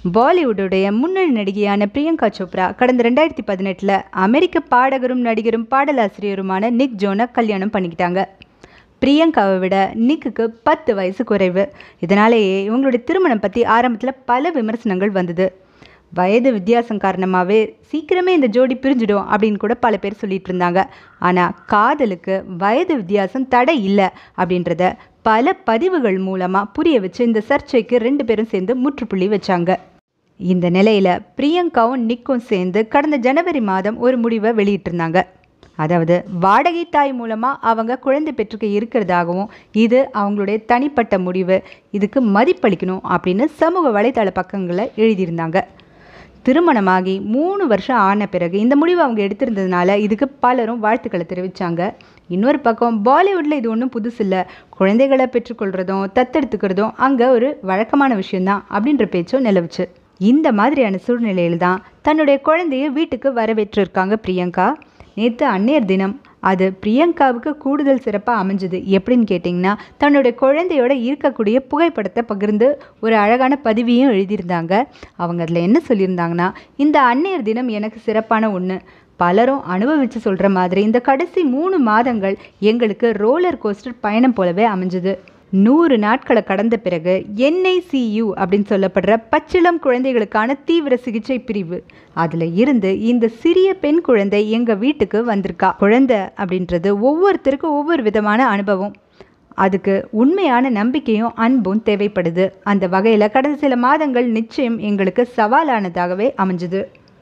பாலிவுட்டுடைய முன்னணி நடிகையான பிரியங்கா சோப்ரா கடந்த ரெண்டாயிரத்தி பதினெட்டில் அமெரிக்க பாடகரும் நடிகரும் பாடலாசிரியருமான நிக் ஜோனை கல்யாணம் பண்ணிக்கிட்டாங்க பிரியங்காவை விட நிக்குக்கு பத்து வயசு குறைவு இதனாலேயே இவங்களுடைய திருமணம் பற்றி ஆரம்பத்தில் பல விமர்சனங்கள் வந்தது வயது வித்தியாசம் காரணமாகவே சீக்கிரமே இந்த ஜோடி பிரிஞ்சிடும் அப்படின்னு கூட பல பேர் சொல்லிட்டு இருந்தாங்க ஆனால் காதலுக்கு வயது வித்தியாசம் தடை இல்லை அப்படின்றத பல பதிவுகள் மூலமாக புரிய வச்சு இந்த சர்ச்சைக்கு ரெண்டு பேரும் சேர்ந்து முற்றுப்புள்ளி வச்சாங்க இந்த நிலையில் பிரியங்காவும் நிக்கும் சேர்ந்து கடந்த ஜனவரி மாதம் ஒரு முடிவை வெளியிட்டிருந்தாங்க அதாவது வாடகை தாய் மூலமாக அவங்க குழந்தை பெற்றுக்க இருக்கிறதாகவும் இது அவங்களுடைய தனிப்பட்ட முடிவு இதுக்கு மதிப்பளிக்கணும் அப்படின்னு சமூக வலைதள பக்கங்களில் எழுதியிருந்தாங்க திருமணமாகி மூணு வருஷம் ஆன பிறகு இந்த முடிவு அவங்க எடுத்திருந்ததுனால இதுக்கு பலரும் வாழ்த்துக்களை தெரிவித்தாங்க இன்னொரு பக்கம் பாலிவுட்டில் இது ஒன்றும் புதுசு இல்லை குழந்தைகளை பெற்றுக்கொள்கிறதும் தத்தெடுத்துக்கிறதும் அங்கே ஒரு வழக்கமான விஷயந்தான் அப்படின்ற பேச்சும் நிலவுச்சு இந்த மாதிரியான சூழ்நிலையில் தான் தன்னுடைய குழந்தைய வீட்டுக்கு வரவேற்றிருக்காங்க பிரியங்கா நேற்று அன்னையர் தினம் அது பிரியங்காவுக்கு கூடுதல் சிறப்பாக அமைஞ்சுது எப்படின்னு கேட்டிங்கன்னா தன்னுடைய குழந்தையோட இருக்கக்கூடிய புகைப்படத்தை பகிர்ந்து ஒரு அழகான பதிவையும் எழுதியிருந்தாங்க அவங்க அதில் என்ன சொல்லியிருந்தாங்கன்னா இந்த அன்னையர் தினம் எனக்கு சிறப்பான ஒன்று பலரும் அனுபவித்து சொல்கிற மாதிரி இந்த கடைசி மூணு மாதங்கள் எங்களுக்கு ரோலர் கோஸ்டர் பயணம் போலவே அமைஞ்சுது நூறு நாட்களை கடந்த பிறகு என்ஐசியு அப்படின்னு சொல்லப்படுற பச்சிளம் குழந்தைகளுக்கான தீவிர சிகிச்சை பிரிவு அதில் இருந்து இந்த சிறிய பெண் குழந்தை எங்கள் வீட்டுக்கு வந்திருக்கா குழந்தை அப்படின்றது ஒவ்வொருத்தருக்கும் ஒவ்வொரு விதமான அனுபவம் அதுக்கு உண்மையான நம்பிக்கையும் அன்பும் தேவைப்படுது அந்த வகையில் கடந்த சில மாதங்கள் நிச்சயம் எங்களுக்கு சவாலானதாகவே அமைஞ்சுது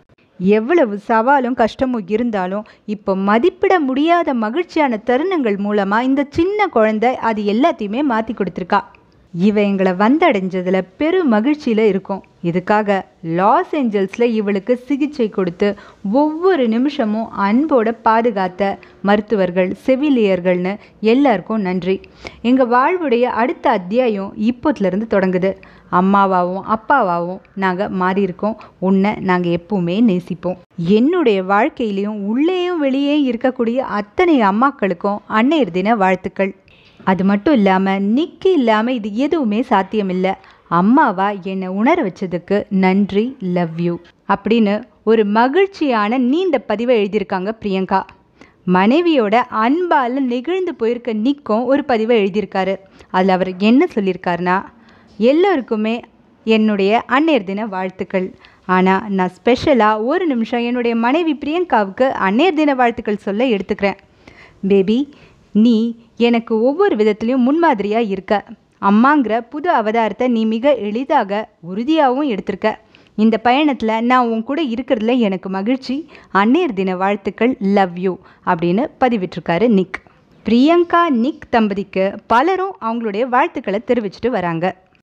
எவ்வளவு சவாலும் கஷ்டமும் இருந்தாலும் இப்போ மதிப்பிட முடியாத மகிழ்ச்சியான தருணங்கள் மூலமாக இந்த சின்ன குழந்தை அது எல்லாத்தையுமே மாற்றி கொடுத்துருக்கா இவ எங்களை வந்தடைஞ்சதில் பெரு மகிழ்ச்சியில் இருக்கும் இதுக்காக லாஸ் ஏஞ்சல்ஸில் இவளுக்கு சிகிச்சை கொடுத்து ஒவ்வொரு நிமிஷமும் அன்போட பாதுகாத்த மருத்துவர்கள் செவிலியர்கள்னு எல்லாருக்கும் நன்றி எங்கள் வாழ்வுடைய அடுத்த அத்தியாயம் இப்போத்துலேருந்து தொடங்குது அம்மாவாகவும் அப்பாவாகவும் நாங்கள் மாறியிருக்கோம் உன்னை நாங்கள் எப்பவுமே நேசிப்போம் என்னுடைய வாழ்க்கையிலையும் உள்ளேயும் வெளியே இருக்கக்கூடிய அத்தனை அம்மாக்களுக்கும் அன்னையர் தின வாழ்த்துக்கள் அது மட்டும் இல்லாமல் நிக்கி இல்லாமல் இது எதுவுமே சாத்தியமில்லை அம்மாவா என்னை உணர வச்சதுக்கு நன்றி லவ் யூ அப்படின்னு ஒரு மகிழ்ச்சியான நீண்ட பதிவை எழுதியிருக்காங்க பிரியங்கா மனைவியோட அன்பால் நெகிழ்ந்து போயிருக்க நிக்கும் ஒரு பதிவை எழுதியிருக்காரு அதில் அவர் என்ன சொல்லியிருக்காருன்னா எல்லோருக்குமே என்னுடைய அன்னையர் தின வாழ்த்துக்கள் ஆனால் நான் ஸ்பெஷலாக ஒரு நிமிஷம் என்னுடைய மனைவி பிரியங்காவுக்கு அன்னையர் தின வாழ்த்துக்கள் சொல்ல எடுத்துக்கிறேன் பேபி நீ எனக்கு ஒவ்வொரு விதத்துலேயும் முன்மாதிரியாக இருக்க அம்மாங்கிற புது அவதாரத்தை நீ மிக எளிதாக உறுதியாகவும் எடுத்திருக்க இந்த பயணத்தில் நான் உன் கூட இருக்கிறதுல எனக்கு மகிழ்ச்சி அன்னையர் தின வாழ்த்துக்கள் லவ் யூ அப்படின்னு பதிவிட்டிருக்காரு நிக் பிரியங்கா நிக் தம்பதிக்கு பலரும் அவங்களுடைய வாழ்த்துக்களை தெரிவிச்சிட்டு வராங்க